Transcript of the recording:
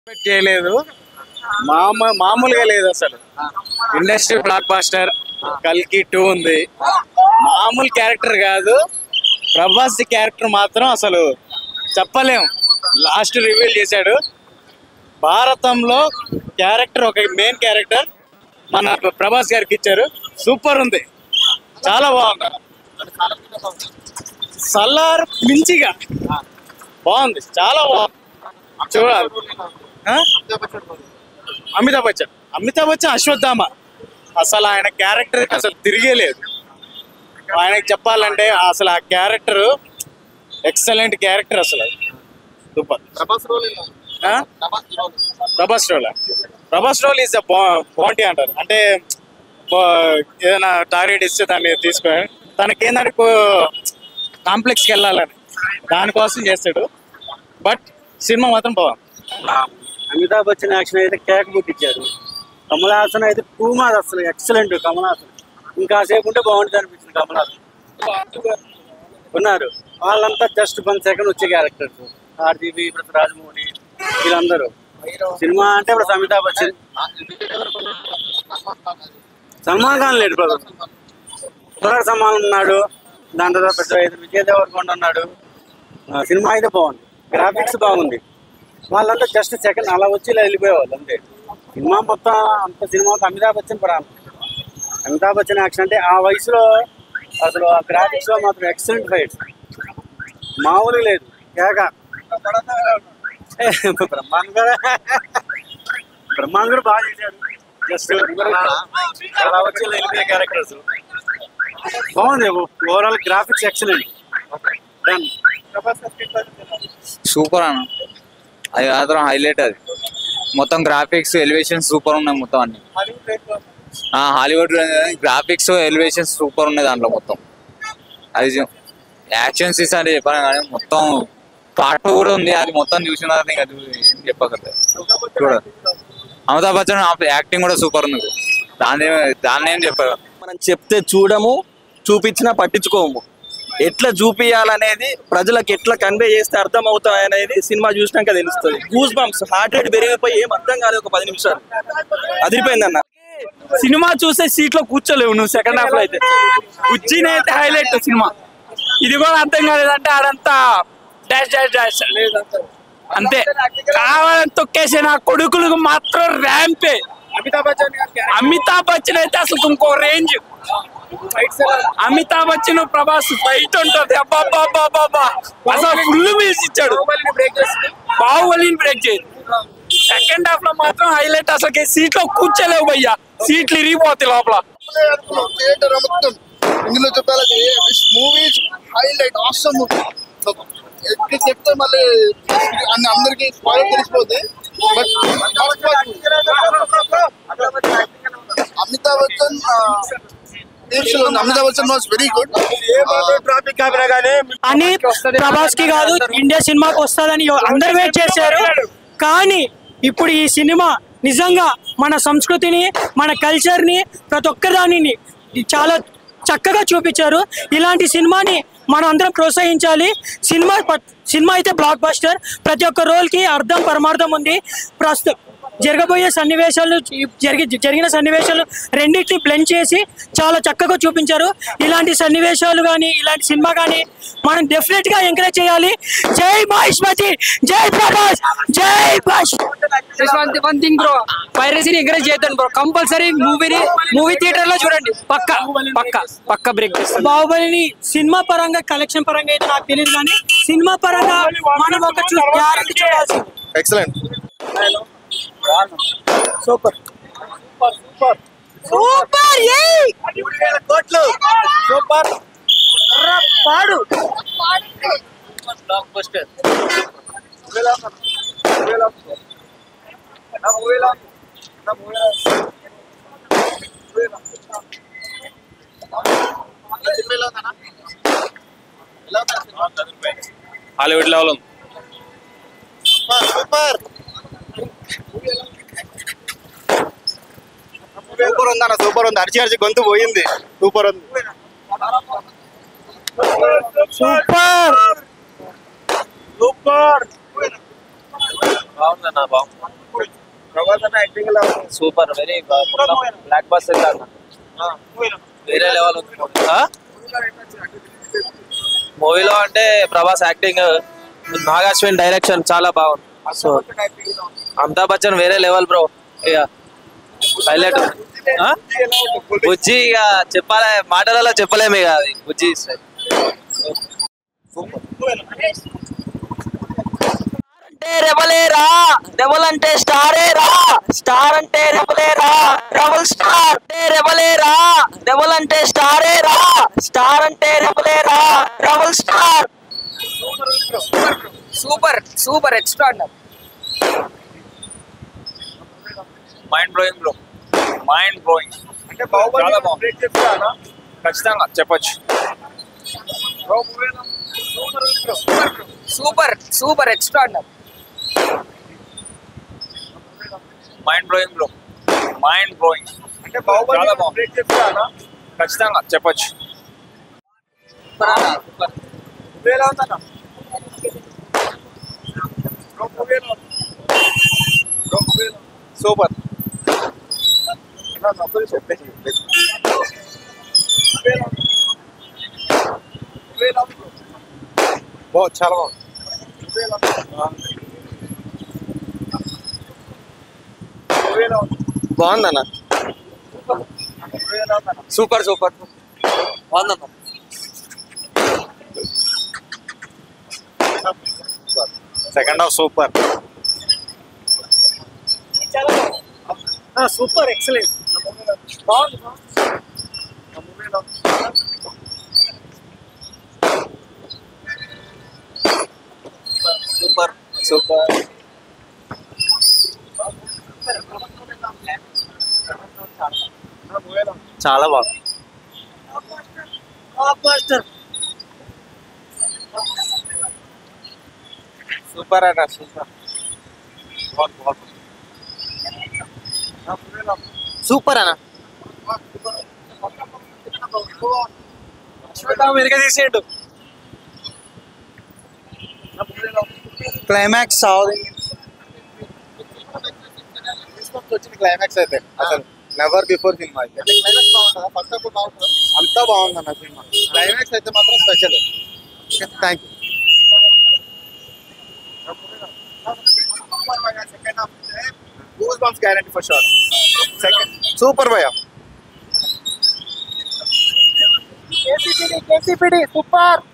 Expect చేయలేదు మామ మామూలుగా లేదు అసలు ఇండస్ట్రీ బ్లాక్ బాస్టర్ కల్కి టూ ఉంది మామూలు క్యారెక్టర్ కాదు ప్రభాస్ క్యారెక్టర్ మాత్రం అసలు చెప్పలేం లాస్ట్ రివీల్ చేశాడు భారతంలో క్యారెక్టర్ ఒక మెయిన్ క్యారెక్టర్ మన ప్రభాస్ గారికి ఇచ్చారు సూపర్ ఉంది చాలా బాగుంది సల్లార్ మించిగా బాగుంది చాలా బాగుంది చూడాలి ఆ? అమితాబ్ బచ్చన్ అమితాబ్ బచ్చన్ అశ్వత్థామ అసలు ఆయన క్యారెక్టర్ అసలు తిరిగే లేదు ఆయనకి చెప్పాలంటే అసలు ఆ క్యారెక్టర్ ఎక్సలెంట్ క్యారెక్టర్ అసలు అది సూపర్ ఆ? Prabhas role Prabhas role is the bounty అంటారు అంటే బా- ఏదైనా టార్గెట్ ఇస్తే దాన్ని తీసుకొని తనకి ఏంటంటే కాంప్లెక్స్కి వెళ్ళాలని దానికోసం చేస్తాడు బట్ సినిమా మాత్రం బాగుంది అమితాబ్ బచ్చన్ యాక్షన్ అయితే కేక్ పుట్టించారు కమల్ హాసన్ అయితే టూ మాది అసలు ఎక్సలెంట్ కమల్ హాసన్ ఇంకాసేపు ఉంటే బాగుంటుంది అనిపించింది కమల్ హాసన్ ఉన్నారు వాళ్ళంతా జస్ట్ వన్ సెకండ్ వచ్చే క్యారెక్టర్స్ ఆర్జీబీ ఇప్పుడు రాజమౌళి వీళ్ళందరూ సినిమా అంటే ఇప్పుడు అమితాబ్ బచ్చన్ సల్మాన్ ఖాన్ లేడు బ్రదర్ బ్రదర్ సల్మాన్ ఉన్నాడు దాని తర్వాత పెద్ద ఇది విజయ్ దేవరకొండ ఉన్నాడు ఆ, సినిమా అయితే బాగుంది గ్రాఫిక్స్ బాగుంది వాళ్ళంతా జస్ట్ సెకండ్ అలా వచ్చి ఇలా వెళ్ళిపోయేవాళ్ళు అంతే సినిమా మొత్తం అంత సినిమా అంతా అమితాబ్ బచ్చన్ ప్రాణం అమితాబ్ బచ్చన్ యాక్షన్ అంటే ఆ వయసులో అసలు ఆ గ్రాఫిక్స్ లో మాత్రం ఎక్సలెంట్ ఫైట్ మామూలు లేదు కేక బ్రహ్మాండ బ్రహ్మాండ కూడా బాగా చేశాడు జస్ట్ అలా వచ్చి ఇలా వెళ్ళిపోయే క్యారెక్టర్స్ బాగుంది overall graphics excellent done super అన్న అది మాత్రం హైలైట్ అది మొత్తం గ్రాఫిక్స్ ఎలివేషన్ సూపర్ ఉన్నాయి మొత్తం అన్ని ఆ, హాలీవుడ్ గ్రాఫిక్స్ ఎలివేషన్ సూపర్ ఉన్నాయి దాంట్లో మొత్తం అది యాక్షన్ సీన్స్ అంటే చెప్పాను కానీ మొత్తం పాట కూడా ఉంది అది మొత్తం చూసిన తర్వాత ఇంకా అది ఏం చెప్పగలరు చూడ అమితాబ్ బచ్చన్ యాక్టింగ్ కూడా సూపర్ ఉంది దాన్ని దాన్ని ఏం చెప్పారు మనం చెప్తే చూడము చూపించినా పట్టించుకోము ఎట్లా చూపియాలనేది ప్రజలకు ఎట్లా కన్వే చేస్తే అర్థం అవుతాయి అనేది సినిమా చూసినాక తెలుస్తుంది గూస్ బంప్స్ హార్ట్ రేట్ పెరిగిపోయి ఏం అర్థం కాలేదు ఒక పది నిమిషాలు అదిరిపోయిందన్న సినిమా చూసే సీట్ లో కూర్చోలేవు నువ్వు సెకండ్ హాఫ్ లో అయితే ఉజ్జిని అయితే హైలైట్ సినిమా ఇది కూడా అర్థం కాలేదంటే ఆడంతా డాష్ డాష్ డాష్ అంతే కావాలని తొక్కేసే నా కొడుకులకు మాత్రం ర్యాంపే అమితాబ్ బచ్చన్ అమితాబ్ బచ్చన్ అయితే అసలు ఇంకో రేంజ్ అమితాబ్ బచ్చన్ ప్రభాస్ ఫైట్ ఉంటుంది అబ్బాబ్బాబ్బాబ్బా అసలు ఫుల్ మీల్స్ ఇచ్చాడు బాహుబలిని బ్రేక్ చేయదు సెకండ్ హాఫ్ లో మాత్రం హైలైట్ అసలు సీట్ లో కూర్చోలేవు భయ్యా సీట్లు ఇరిగిపోతాయి లోపల థియేటర్ మొత్తం ఇందులో చెప్పాలంటే మూవీ హైలైట్ ఆసమ్ మూవీ ఎక్కడ చెప్తే మళ్ళీ అన్ని అందరికి స్పాయిల్ తెలిసిపోతుంది బట్ అమితాబ్ బచ్చన్ దీక్షలో ఉంది Amitabh Bachchan was very good traffic ఆపినా కానీ అని ప్రభాస్ కి కాదు ఇండియా సినిమాకి వస్తుందని అందరు వెయిట్ చేశారు కానీ ఇప్పుడు ఈ సినిమా నిజంగా మన సంస్కృతిని మన కల్చర్ ని ప్రతి ఒక్కదానిని చాలా చక్కగా చూపించారు ఇలాంటి సినిమాని మనం అందరం ప్రోత్సహించాలి సినిమా ప- సినిమా అయితే బ్లాక్ బస్టర్ ప్రతి ఒక్క రోల్ కి అర్థం పరమార్థం ఉంది ప్రస్తుతం జరగబోయే సన్నివేశాలు ఈ జరిగి జరిగిన సన్నివేశాలు రెండింటిని బ్లెండ్ చేసి చాలా చక్కగా చూపించారు ఇలాంటి సన్నివేశాలు కానీ ఇలాంటి సినిమా కానీ మనం డెఫినెట్ గా ఎంకరేజ్ చేయాలి జై మహేష్మతి జై ప్రభాస్ జై భాష్ వన్ వన్ థింగ్ బ్రో పైరసీని ఎంకరేజ్ చేద్దాం బ్రో కంపల్సరీ మూవీని మూవీ థియేటర్ లో చూడండి పక్క పక్క పక్క బ్రేక్ చేస్తాం బాహుబలిని సినిమా పరంగా కలెక్షన్ పరంగా అయితే నాకు తెలియదు కానీ సినిమా పరంగా మనం ఒక చూ గ్యారెంటీ చూడాల్సింది ఎక్సలెంట్ సూపర్ సూపర్ కోట్లు సూపర్ పాడు బ్లాక్ బస్టర్ హాలీవుడ్ లెవెల్ ఉంది సూపర్ సూపర్ ఉంది అన్న సూపర్ ఉంది అరిచి అరిచి గొంతు పోయింది సూపర్ ఉంది సూపర్ సూపర్ బాగుందన్న బాగుంది ప్రభాస్ అన్న యాక్టింగ్ ఎలా ఉంది సూపర్ వెరీ బ్లాక్ బస్టర్ వేరే లెవెల్ ఉంది మూవీలో అంటే ప్రభాస్ యాక్టింగ్ నాగాశ్విన్ డైరెక్షన్ చాలా బాగుంది సో అమితాబ్ బచ్చన్ వేరే లెవెల్ బ్రో ఇక హైలైట్ బుజ్జి ఇక చెప్పాలి మాటలలో చెప్పలేము ఇక అది బుజ్జి అంటే రెబలేరా రెబల్ అంటే స్టారే రా స్టార్ అంటే రెబలేరా రెబల్ స్టార్ అంటే రెబలేరా రెబల్ అంటే స్టారే రా స్టార్ అంటే రెబలేరా rebel star super super extra mind blowing bro mind blowing అంటే బాహుబలి చాలా బాగుంది. break చేస్తారా ఖచ్చితంగా చెప్పొచ్చు super super extra mind blowing bro mind blowing అంటే బాహుబలి చాలా బాగుంది. break చేస్తారా ఖచ్చితంగా చెప్పొచ్చు నువ్వు ఎలా ఉందన్న బ్రో, నువ్వు ఎలా ఉంది? బ్రో, నువ్వు ఎలా ఉంది? సూపర్ అన్న, నా గురించి చెప్పేసి. నువ్వు ఎలా ఉంది? నువ్వు ఎలా ఉంది, బ్రో? బాగుంది చాలా బాగుంది నువ్వు ఎలా ఉంది? నువ్వు ఎలా ఉంది? బాగుందన్న నువ్వు ఎలా ఉందన్న? సూపర్ సూపర్ బాగుందన్న second half super super excellent బాగుంది, బాగుంది. నా మూవీ ఎలా ఉంది? సూపర్ సూపర్ నా మూవీ ఎలా ఉంది? చాలా బాగుంది సూపర్ అన్న సూపర్ నా మూవీ ఎలా ఉంది? సూపర్ అన్న మెరుగ తీసేయండు నా మూవీ ఎలా ఉంది? క్లైమాక్స్ సాగుంది వచ్చిన క్లైమాక్స్ అయితే అసలు నెవర్ బిఫోర్ సినిమా అయితే క్లైమాక్స్ బాగుంటుందా ఫస్ట్ హాఫ్ బాగుంటుందా అంతా బాగుంది అన్న సినిమా క్లైమాక్స్ అయితే మాత్రం special thank you goose bumps guarantee for sure second super భయ సూపర్